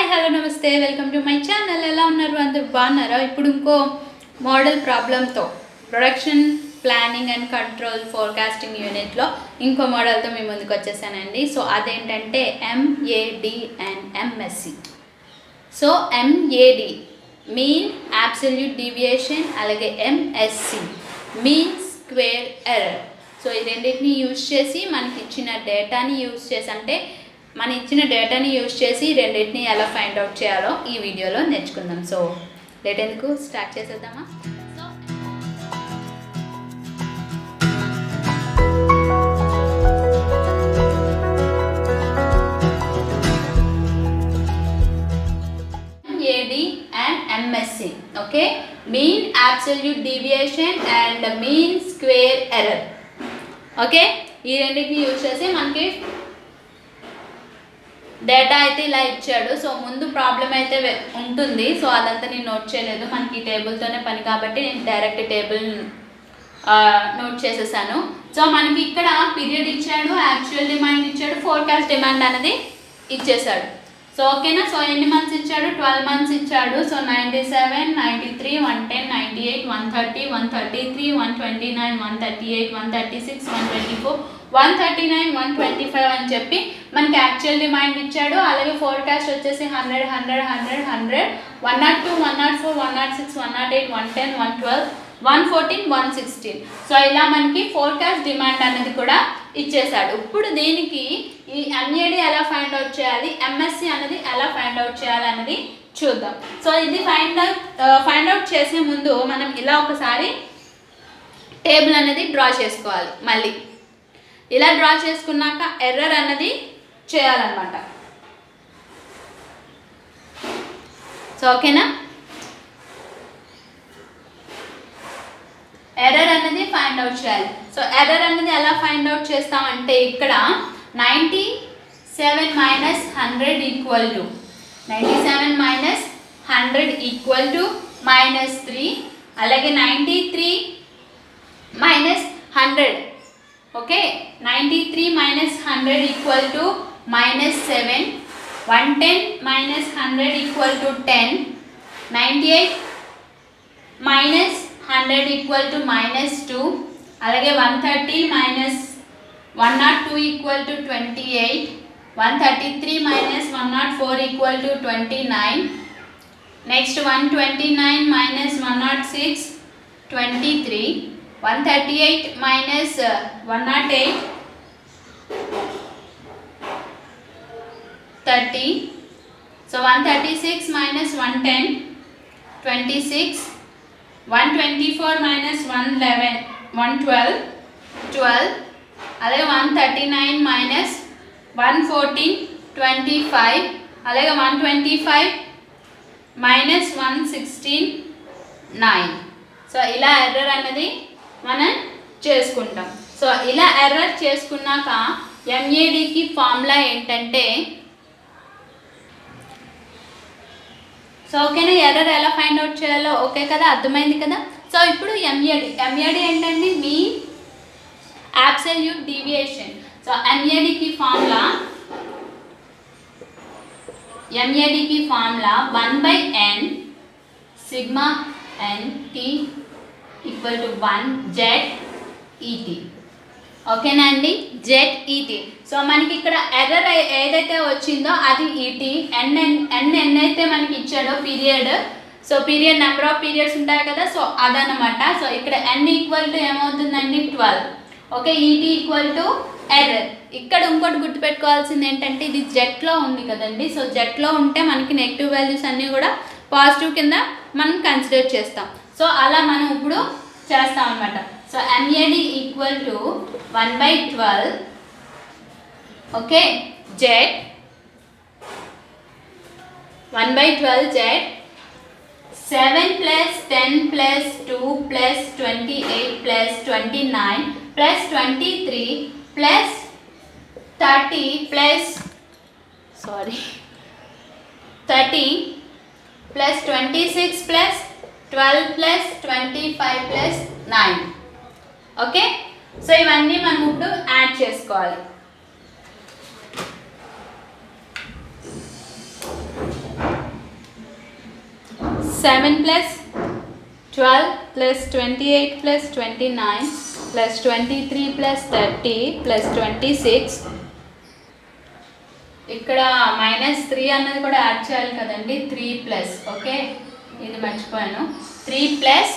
Hello నమస్తే welcome to my channel ఎలా ఉన్నారు అందరూ బాగున్నారా ఇప్పుడు ఇంకో మోడల్ ప్రాబ్లంతో production planning and control forecasting యూనిట్లో ఇంకో మోడల్తో మీ ముందుకు వచ్చేసానండి సో అదేంటంటే MAD and MSC so MAD mean absolute deviation అలాగే MSC mean square error so ఈ రెండింటిని యూజ్ చేసి మనకి ఇచ్చిన డేటాని యూజ్ చేసి అంటే మన ఇచ్చిన డేటాని యూజ్ చేసి ఈ రెండింటిని ఎలా ఫైండ్ అవుట్ చేయాలో ఈ వీడియోలో నేర్చుకుందాం సో లేట్ ఎందుకు స్టార్ట్ చేసేద్దామా so AD and MSC. Okay, mean absolute deviation and mean square error. Okay ఈ రెండింటిని యూజ్ చేసి మనకి డేటా అయితే ఇలా ఇచ్చాడు సో ముందు ప్రాబ్లం అయితే వె- ఉంటుంది సో అదంతా నేను నోట్ చేయలేదు మనకి టేబుల్తోనే పని కాబట్టి నేను డైరెక్ట్ టేబుల్ నోట్ చేసేసాను సో మనకి ఇక్కడ పీరియడ్ ఇచ్చాడు యాక్చువల్ డిమాండ్ ఇచ్చాడు ఫోర్కాస్ట్ డిమాండ్ అనేది ఇచ్చేసాడు సో ఓకేనా సో ఎన్ని మంత్స్ ఇచ్చాడు ట్వెల్వ్ మంత్స్ ఇచ్చాడు so ninety seven ninety three one ten ninety eight one thirty one thirty three one twenty nine one thirty eight one thirty six one twenty four one thirty nine one twenty five అని చెప్పి మనకి actual demand ఇచ్చాడు అలాగే forecast వచ్చేసి hundred hundred hundred hundred one nought two one nought four one nought six one nought eight one ten one twelve one fourteen one sixteen so ఇలా మనకి forecast demand అనేది కూడా ఇచ్చేసాడు ఇప్పుడు దీనికి ఈ ఎంఏడి ఎలా ఫైండ్ అవుట్ చేయాలి ఎంఎస్సి అనేది ఎలా ఫైండ్ అవుట్ చేయాలి అనేది చూద్దాం సో ఇది ఫైండ్ అవుట్ ఫైండ్ అవుట్ చేసే ముందు మనం ఇలా ఒకసారి టేబుల్ అనేది డ్రా చేసుకోవాలి మళ్ళీ ఇలా డ్రా చేసుకున్నాక ఎర్రర్ అన్నది చేయాలన్నమాట సో ఓకేనా ఎర్రర్ అనేది ఫైండ్ అవుట్ చేయాలి సో ఎర్రర్ అనేది ఎలా ఫైండ్ అవుట్ చేస్తామంటే ఇక్కడ ninety seven minus hundred equal to ninety seven minus hundred equal to minus three అలాగే ninety three minus hundred okay ninety three minus hundred equal to minus seven one ten minus hundred equal to ten ninety eight minus hundred equal to minus two అలాగే one thirty minus one nought two equal to twenty eight one thirty three minus one nought four equal to twenty nine next one twenty nine minus one nought six twenty three one thirty eight minus one nought eight thirty so one thirty six minus one ten twenty six one twenty four minus one eleven one twelve twelve అలాగే one thirty nine minus one fourteen twenty five అలాగే one twenty five minus one sixteen nine so ఇలా error అనేది మనం చేసుకుంటాం so ఇలా error చేసుకున్నాక ఎంఏడికి formula ఏంటంటే సో ఓకేనా ఎర్రర్ ఎలా ఫైండ్ అవుట్ చేయాలో ఓకే కదా అర్థమైంది కదా సో ఇప్పుడు ఎంఏడి ఎంఏడి ఏంటండి మీ అబ్సల్యూట్ డీవియేషన్ సో ఎంఏడికి ఫార్ములా ఎంఏడికి formula one by N sigma N T equal to one Z ET ఓకేనా అండి జెడ్ ఈటీ సో మనకి ఇక్కడ ఎర్రర్ ఏదైతే వచ్చిందో అది ఈటీ ఎన్ ఎన్ ఎన్ ఎన్ అయితే మనకి ఇచ్చాడో period so period number of periods ఉంటాయి కదా సో అదనమాట సో ఇక్కడ ఎన్ ఈక్వల్ టు ఏమవుతుందండి twelve okay ET equal to error ఇక్కడ ఇంకోటి గుర్తుపెట్టుకోవాల్సింది ఏంటంటే ఇది జెట్లో ఉంది కదండి సో జెట్లో ఉంటే మనకి నెగిటివ్ వాల్యూస్ అన్నీ కూడా పాజిటివ్ కింద మనం కన్సిడర్ చేస్తాం సో అలా మనం ఇప్పుడు చేస్తాం అనమాట so MAD equal to one by twelve okay Z one by twelve Z seven plus ten plus two plus twenty eight plus twenty nine plus twenty three plus thirty plus sorry thirty plus twenty six plus twelve plus twenty five plus nine okay so ఇవన్నీ మనం ఇప్పుడు add చేసుకోవాలి seven plus twelve plus twenty eight plus twenty nine plus twenty three plus thirty plus twenty six ఇక్కడ minus three అన్నది కూడా add చేయాలి కదండి three plus okay ఇది మర్చిపోయాను త్రీ ప్లస్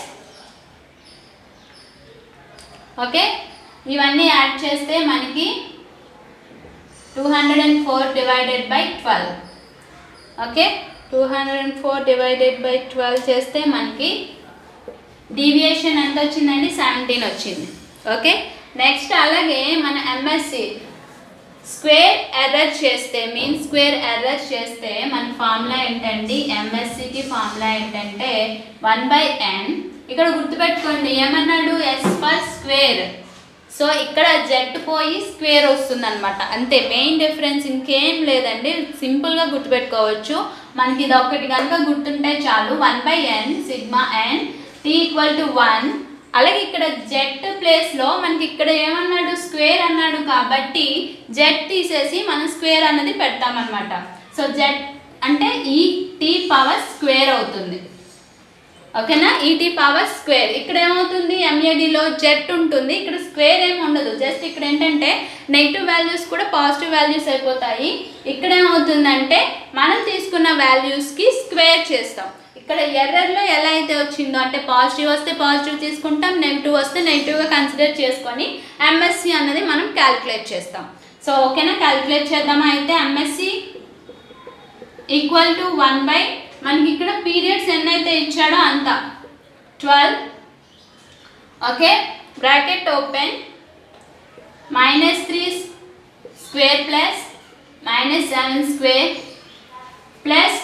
ఓకే ఇవన్నీ యాడ్ చేస్తే మనకి two hundred and four divided by twelve okay two hundred and four divided by twelve చేస్తే మనకి డీవియేషన్ ఎంత వచ్చిందండి సెవెంటీన్ వచ్చింది ఓకే నెక్స్ట్ అలాగే మన ఎంఎస్సి స్క్వేర్ ఎర్రర్ చేస్తే మీన్ స్క్వేర్ ఎర్రర్ చేస్తే మన ఫార్ములా ఏంటండి ఎంఎస్సికి ఫార్ములా ఏంటంటే వన్ బై ఎన్ ఇక్కడ గుర్తుపెట్టుకోండి ఏమన్నాడు ఎస్ ఫర్ స్క్వేర్ సో ఇక్కడ జెట్ పోయి స్క్వేర్ వస్తుంది అనమాట అంతే మెయిన్ డిఫరెన్స్ ఇంకేం లేదండి సింపుల్గా గుర్తుపెట్టుకోవచ్చు మనకి ఇది ఒకటి కనుక గుర్తుంటే చాలు one by N sigma N T equal to one అలాగే ఇక్కడ జెట్ ప్లేస్లో మనకి ఇక్కడ ఏమన్నాడు స్క్వేర్ అన్నాడు కాబట్టి జెట్ తీసేసి మనం స్క్వేర్ అన్నది పెడతామన్నమాట సో జెట్ అంటే ఈ టీ పవర్ స్క్వేర్ అవుతుంది ఓకేనా ఈటీ పవర్ స్క్వేర్ ఇక్కడ ఏమవుతుంది ఎంఏడిలో జెట్ ఉంటుంది ఇక్కడ స్క్వేర్ ఏమి ఉండదు జస్ట్ ఇక్కడ ఏంటంటే నెగిటివ్ వాల్యూస్ కూడా పాజిటివ్ వాల్యూస్ అయిపోతాయి ఇక్కడ ఏమవుతుందంటే మనం తీసుకున్న వాల్యూస్కి స్క్వేర్ చేస్తాం ఇక్కడ ఎర్రర్లో ఎలా అయితే వచ్చిందో అంటే పాజిటివ్ వస్తే పాజిటివ్ తీసుకుంటాం నెగిటివ్ వస్తే నెగిటివ్గా కన్సిడర్ చేసుకొని ఎంఎస్సి అన్నది మనం క్యాలిక్యులేట్ చేస్తాం సో ఓకేనా క్యాలిక్యులేట్ చేద్దామా అయితే MSE equal to one by మనకి ఇక్కడ పీరియడ్స్ ఎన్నైతే ఇచ్చాడో అంత twelve okay bracket open minus three square plus minus seven square plus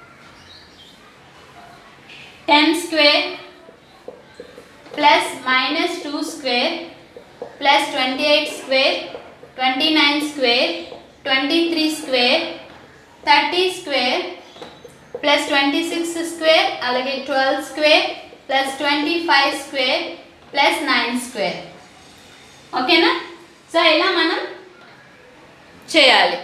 ten square plus minus two square plus twenty eight square twenty nine square twenty three square thirty square plus twenty six square అలాగే twelve square plus twenty five square plus nine square ఓకేనా so ఇలా మనం చేయాలి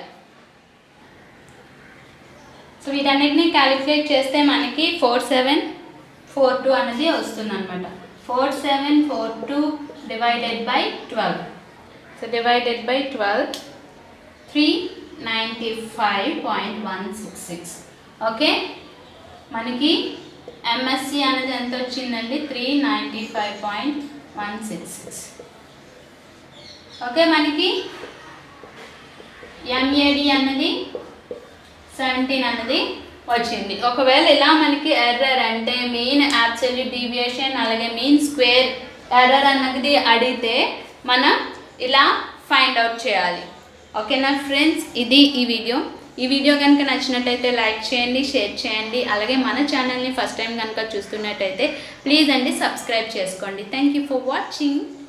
so వీటన్నిటిని calculate చేస్తే మనకి four seven four two అనేది వస్తుంది అనమాట four seven four two divided by twelve so divided by twelve three ninety five point one six six okay మనకి ఎంఎస్సి అనేది ఎంత వచ్చిందండి three ninety five point one six six okay మనకి MAD అన్నది seventeen అన్నది వచ్చింది ఒకవేళ ఇలా మనకి ఎర్రర్ అంటే మెయిన్ అబ్సల్యూట్ డీవియేషన్ అలాగే మెయిన్ స్క్వేర్ ఎర్రర్ అన్నది అడిగితే మనం ఇలా ఫైండ్ అవుట్ చేయాలి ఓకేనా ఫ్రెండ్స్ ఇది ఈ వీడియో ఈ వీడియో కనుక నచ్చినట్టయితే లైక్ చేయండి షేర్ చేయండి అలాగే మన ఛానల్ని ఫస్ట్ టైం కనుక చూస్తున్నట్టయితే ప్లీజ్ అండి సబ్స్క్రైబ్ చేసుకోండి థ్యాంక్ యూ ఫర్ వాచింగ్